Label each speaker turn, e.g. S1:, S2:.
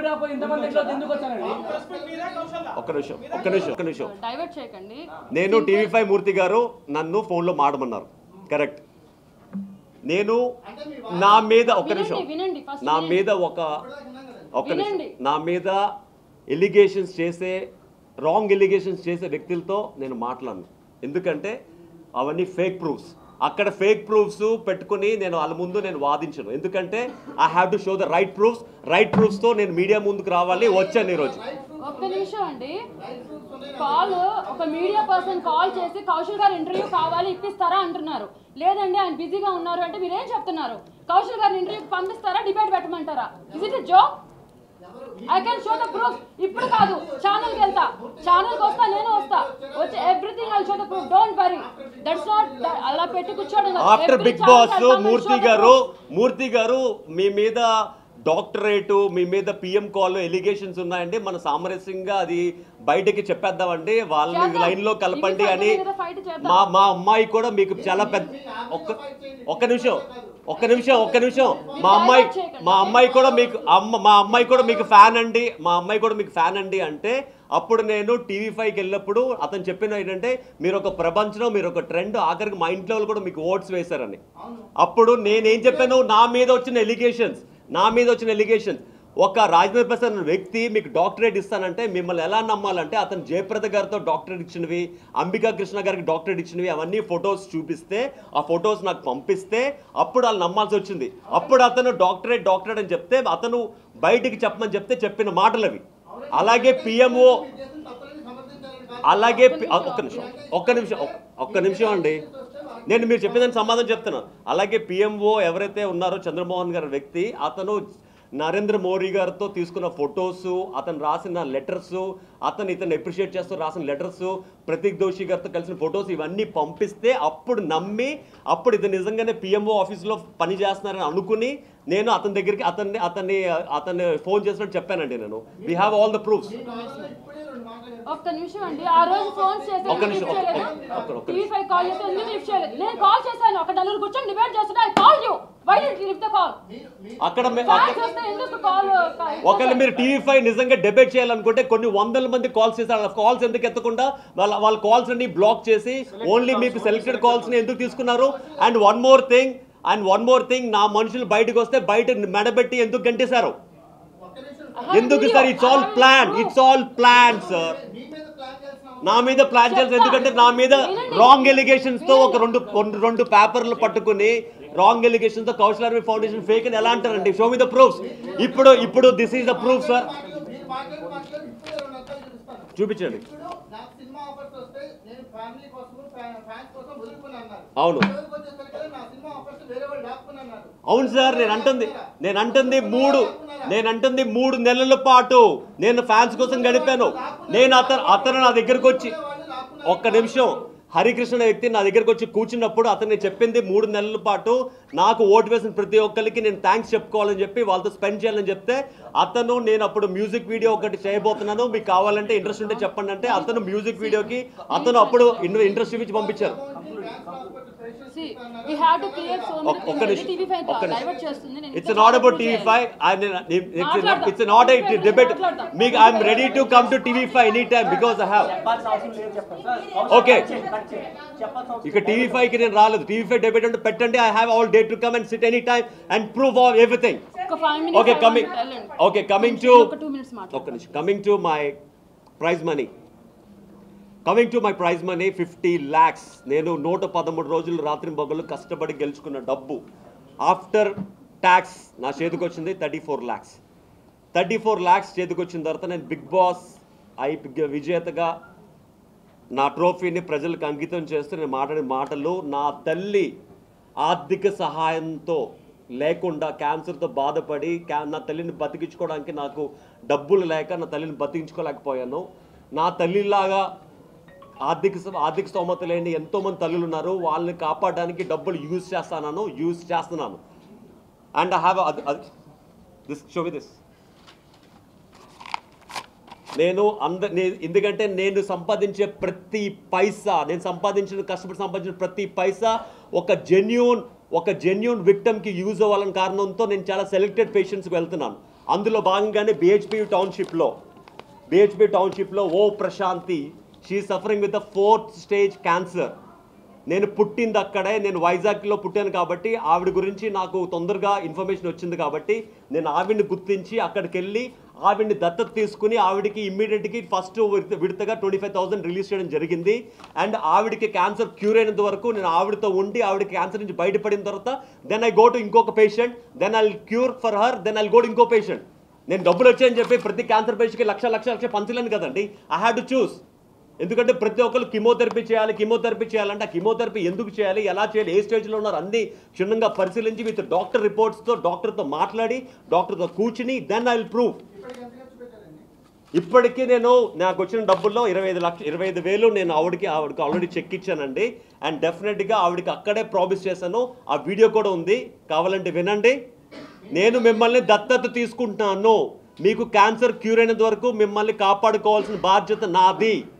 S1: రాకపోయి ఇంతమంది ఎట్లా ఎందుకు వచ్చానండి
S2: ఒక్క నిమిషం ఒక్క నిమిషం ఒక్క నిమిషం
S3: డైవర్ట్ చేయకండి
S2: నేను టీవీ ఫైవ్ మూర్తి గారు నన్ను ఫోన్లో మాడమన్నారు కరెక్ట్ నేను నా మీద ఒక్క నిమిషం
S3: వినండి, వినండి, first
S2: నా
S3: వినండి.
S2: మీద ఒక ఒక్క నిమిషం
S3: వినండి.
S2: నా మీద ఎలిగేషన్స్ చేసే రాంగ్ ఎలిగేషన్స్ చేసే వ్యక్తులతో నేను మాట్లాడను ఎందుకంటే అవన్నీ ఫేక్ ప్రూఫ్స్ అక్కడ ఫేక్ ప్రూఫ్స్ పెట్టుకుని నేను వాళ్ళ ముందు నేను వాదించను ఎందుకంటే I have to show the right proofs right ప్రూఫ్స్తో నేను మీడియా ముందుకు రావాలి వచ్చాను ఈరోజు
S3: ఒక్క నిమిషం అండి కాల్ ఒక మీడియా పర్సన్ కాల్ చేసి కౌశల్ గారు ఇంటర్వ్యూ కావాలి ఇప్పిస్తారా అంటున్నారు లేదండి ఆయన బిజీగా ఉన్నారు అంటే మీరేం చెప్తున్నారు కౌశల్ గారిని ఇంటర్వ్యూకి పంపిస్తారా డిబేట్ పెట్టమంటారా ఇస్ ఇట్ జో I can show the proof ఇప్పుడు కాదు ఛానల్ కి వెళ్తా ఛానల్ కి వస్తా నేను వస్తా వచ్చి everything I show the proof don't worry that's not అలా పెట్టి కూర్చోవడం కాదు.
S2: After
S3: Every
S2: big
S3: channel
S2: boss
S3: I'll come and
S2: Murthy
S3: show the
S2: garu
S3: proof.
S2: Murthy garu మీ మీద డాక్టరేట్ మీ మీద పిఎం కాల్ ఎలిగేషన్స్ ఉన్నాయండి మన సామరస్యంగా అది బయటకి చెప్పేద్దామండి వాళ్ళని
S3: చేద్దాం.
S2: లైన్ లో కలపండి
S3: ఇది
S2: అని
S3: fight మీద fight చేద్దాం.
S2: మా మా అమ్మాయి కూడా మీకు చాలా పెద్ద ఒక్క ఒక్క నిమిషం ఒక్క నిమిషం ఒక్క నిమిషం మా అమ్మాయి మా అమ్మాయి కూడా మీకు అమ్మ మా అమ్మాయి కూడా మీకు ఫ్యాన్ అండి మా అమ్మాయి కూడా మీకు ఫ్యాన్ అండి అంటే అప్పుడు నేను టీవీ ఫైవ్కి వెళ్ళినప్పుడు అతను చెప్పిన ఏంటంటే మీరు ఒక ప్రపంచం మీరు ఒక ట్రెండ్ ఆఖరికి మా ఇంట్లో వాళ్ళు కూడా మీకు ఓట్స్ వేశారని అప్పుడు నేనేం చెప్పాను నా మీద వచ్చిన ఎలిగేషన్స్ నా మీద వచ్చిన ఎలిగేషన్స్ ఒక రాజేంద్ర ప్రసాద్ అనే వ్యక్తి మీకు డాక్టరేట్ ఇస్తానంటే మిమ్మల్ని ఎలా నమ్మాలంటే అతను జయప్రద గారితో డాక్టరేట్ ఇచ్చినవి అంబికా కృష్ణ గారికి డాక్టరేట్ ఇచ్చినవి అవన్నీ ఫొటోస్ చూపిస్తే ఆ ఫొటోస్ నాకు పంపిస్తే అప్పుడు వాళ్ళు నమ్మాల్సి వచ్చింది అప్పుడు అతను డాక్టరేట్ డాక్టరేట్ అని చెప్తే అతను బయటికి చెప్పమని చెప్తే చెప్పిన మాటలు అవి అలాగే పిఎంఓ అలాగే పి- ఒక్క నిమిషం ఒక్క నిమిషం ఒక్క- ఒక్క నిమిషం అండి నేను మీరు చెప్పేదానికి సమాధానం చెప్తున్నాను అలాగే పిఎంఓ ఎవరైతే ఉన్నారో చంద్రమోహన్ గారి వ్యక్తి అతను నరేంద్ర మోడీ గారితో తీసుకున్న ఫొటోస్ అతను రాసిన లెటర్స్ అతను ఇతను అప్రిషియేట్ చేస్తూ రాసిన లెటర్స్ ప్రతీక్ దోషి గారితో కలిసిన ఫొటోస్ ఇవన్నీ పంపిస్తే అప్పుడు నమ్మి అప్పుడు ఇది నిజంగానే పిఎంఓ ఆఫీస్లో పని చేస్తున్నారని అనుకుని నేను అతని దగ్గరికి అతన్ని అతన్ని అతన్ని ఫోన్ చేసినట్టు చెప్పానండి నేను we have all the proofs
S3: ఒక్క నిమిషం అండి ఆ రోజు ఫోన్ చేసి
S2: ఒక్క
S3: ఎందుకు
S2: నిమిషం,
S3: లిఫ్ట్ చేయలేదు
S2: ఒక్క- ఒక్క- ఒక్క
S3: టీవీ ఫైవ్ కాల్ చేస్తే ఎందుకు లిఫ్ట్ చేయలేదు నేను కాల్ చేశాను ఒక నలుగురు కూర్చొని డిబేట్ చేస్తుంటే I call you why did lift the call
S2: అక్కడ మే-
S3: ఫ్యాన్స్
S2: అక్కడ-
S3: వస్తే ఎందుకు కాల్
S2: ఒకవేళ మీరు టీవీ ఫైవ్ నిజంగా డెబేట్ చేయాలనుకుంటే కొన్ని వందల మంది కాల్స్ చేశారు వాళ్ళ కాల్స్ ఎందుకు ఎత్తకుండా వాళ్ళ వాళ్ళ కాల్స్ అన్ని బ్లాక్ చేసి ఓన్లీ మీకు సెలెక్టెడ్ కాల్స్ ని ఎందుకు తీసుకున్నారు and one more thing and one more thing నా మనుషులు బయటకు వస్తే బయట మెడబెట్టి ఎందుకు గంటేశారు ఎందుకు sir it's all plan it's all plan sir నా మీద ప్లాన్ చేయాల్సి ఎందుకంటే నా మీద రాంగ్ ఎలిగేషన్స్ తో ఒక రెండు రెండు- రెండు పేపర్లు పట్టుకుని రాంగ్ ఎలిగేషన్ తో కౌశల్ ఆర్మీ ఫౌండేషన్ ఫేక్ అని ఎలా అంటారండి షో మీ ద ప్రూఫ్స్ ఇప్పుడు ఇప్పుడు this is the proof sir చూపించండి
S4: ఇప్పుడు నాకు సినిమా ఆఫర్స్ వస్తే నేను ఫ్యామిలీ కోసం ఫ్యాన్స్ కోసం వదులుకున్నాను అన్నారు.
S2: అవును.
S4: చివరికి వచ్చేసరికి నా సినిమా ఆఫర్స్ వేరే వాళ్ళు లాక్కుని అన్నారు.
S2: అవును సార్ నేను అంటుంది నేను అంటుంది మూడు నేను అంటుంది మూడు నెలల పాటు నేను ఫ్యాన్స్ కోసం గడిపాను నేను అతను అతను నా దగ్గరకు వచ్చి
S4: వాళ్ళు లాక్కున్నారు.
S2: ఒక్క నిమిషం హరికృష్ణ అనే వ్యక్తి నా దగ్గరకు వచ్చి కూర్చున్నప్పుడు అతను చెప్పింది మూడు నెలల పాటు నాకు ఓటు వేసిన ప్రతి ఒక్కరికి నేను థ్యాంక్స్ చెప్పుకోవాలని చెప్పి వాళ్ళతో స్పెండ్ చేయాలని చెప్తే అతను నేను అప్పుడు మ్యూజిక్ వీడియో ఒకటి చేయబోతున్నాను మీకు కావాలంటే ఇంట్రెస్ట్ ఉంటే చెప్పండి అంటే అతను మ్యూజిక్ వీడియోకి అతను అప్పుడు ఇంట్రెస్ట్ చూపించి పంపించారు
S3: we have to clear so
S2: ఒక్క- ఒక్క నిమిషం
S3: టీవీ ఫైవ్
S2: ఒక్క
S3: డైవర్ట్
S2: నిమిషం
S3: చేస్తుంది నేను
S2: ఇట్స్
S3: ఇంకా
S2: నాట్ అబౌట్
S3: prove
S2: టీవీ
S3: చేయాలి.
S2: ఫైవ్ ఇట్స్
S3: మాట్లాడదాం.
S2: ఇట్స్ నాట్ ఏ డిబేట్
S3: మాట్లాడదాం.
S2: మీకు I'm ready to come to TV five any time because I have
S1: చెప్పాల్సిన అవసరం లేదు చెప్పండి సార్
S2: Okay.
S1: చెప్పాల్సిన అవసరం
S2: ఇక టీవీ ఫైవ్ కి నేను రాలేదు టీవీ ఫైవ్ డిబేట్ అంటే పెట్టండి I have all day to come and sit any time and prove all everything
S3: ఒక five minutes
S2: okay coming okay coming to
S3: ఒక టూ మినిట్స్ మాట్లాడు
S2: ఒక్క నిమిషం coming to my prize money coming to my prize money fifty lakhs నేను నూట పదమూడు రోజులు రాత్రి మొగలు కష్టపడి గెలుచుకున్న డబ్బు ఆఫ్టర్ ట్యాక్స్ నా చేతికి వచ్చింది thirty four lakhs thirty four lakhs చేతికి వచ్చిన తర్వాత నేను బిగ్ బాస్ ఐ విజేతగా నా ట్రోఫీని ప్రజలకు అంకితం చేస్తూ నేను మాట్లాడిన మాటలు నా తల్లి ఆర్థిక సహాయంతో లేకుండా క్యాన్సర్తో బాధపడి క్యా నా తల్లిని బతికించుకోవడానికి నాకు డబ్బులు లేక నా తల్లిని బతికించుకోలేకపోయాను నా తల్లిలాగా ఆర్థిక స- ఆర్థిక స్తోమత లేని ఎంతోమంది తల్లులు ఉన్నారు వాళ్ళని కాపాడడానికి డబ్బులు యూజ్ చేస్తాను యూజ్ చేస్తున్నాను and I have this show me this నేను అంద నే- ఎందుకంటే నేను సంపాదించే ప్రతి పైసా నేను సంపాదించిన కష్టపడి సంపాదించిన ప్రతి పైసా ఒక జెన్యూన్ ఒక జెన్యూన్ విక్టమ్కి యూజ్ అవ్వాలని కారణంతో నేను చాలా సెలెక్టెడ్ పేషెంట్స్కి వెళ్తున్నాను అందులో భాగంగానే బిహెచ్పి టౌన్షిప్లో బిహెచ్పి టౌన్షిప్లో ఓ Prashanti she suffering with the fourth stage cancer నేను పుట్టింది అక్కడే నేను వైజాగ్లో పుట్టాను కాబట్టి ఆవిడ గురించి నాకు తొందరగా ఇన్ఫర్మేషన్ వచ్చింది కాబట్టి నేను ఆవిడ్ని గుర్తించి అక్కడికి వెళ్ళి ఆవిడ్ని దత్తత తీసుకుని ఆవిడకి ఇమ్మీడియట్కి ఫస్ట్ విడతగా ట్వంటీ ఫైవ్ థౌసండ్ రిలీజ్ చేయడం జరిగింది అండ్ ఆవిడకి క్యాన్సర్ క్యూర్ అయినంత వరకు నేను ఆవిడతో ఉండి ఆవిడ క్యాన్సర్ నుంచి బయటపడిన తర్వాత దెన్ ఐ గో టు ఇంకొక patient then I cure for her then I go to ఇంకో పేషెంట్ నేను డబ్బులు వచ్చాయని చెప్పి ప్రతి క్యాన్సర్ పేషెంట్కి లక్ష లక్ష లక్ష పంచలేను కదండి ఐ హ్యాడ్ టు చూస్ ఎందుకంటే ప్రతి ఒక్కరు కిమోథెరపీ చేయాలి కిమోథెరపీ చేయాలంటే ఆ కిమోథెరపీ ఎందుకు చేయాలి ఎలా చేయాలి ఏ స్టేజ్లో ఉన్నారు అన్ని క్షుణ్ణంగా పరిశీలించి విత్ డాక్టర్ రిపోర్ట్స్తో డాక్టర్తో మాట్లాడి డాక్టర్తో కూర్చుని దెన్ ఐ విల్ ప్రూవ్
S4: ఇప్పటికి ఎంత ఖర్చు పెట్టారండి
S2: ఇప్పటికీ నేను నాకు వచ్చిన డబ్బుల్లో ఇరవై ఐదు లక్ష ఇరవై ఐదు వేలు నేను ఆవిడకి ఆవిడకి ఆల్రెడీ చెక్ ఇచ్చానండి అండ్ డెఫినెట్గా ఆవిడకి అక్కడే ప్రామిస్ చేశాను ఆ వీడియో కూడా ఉంది కావాలంటే వినండి నేను మిమ్మల్ని దత్తత తీసుకుంటున్నాను మీకు క్యాన్సర్ క్యూర్ అయినంత వరకు మిమ్మల్ని కాపాడుకోవాల్సిన బాధ్యత నాది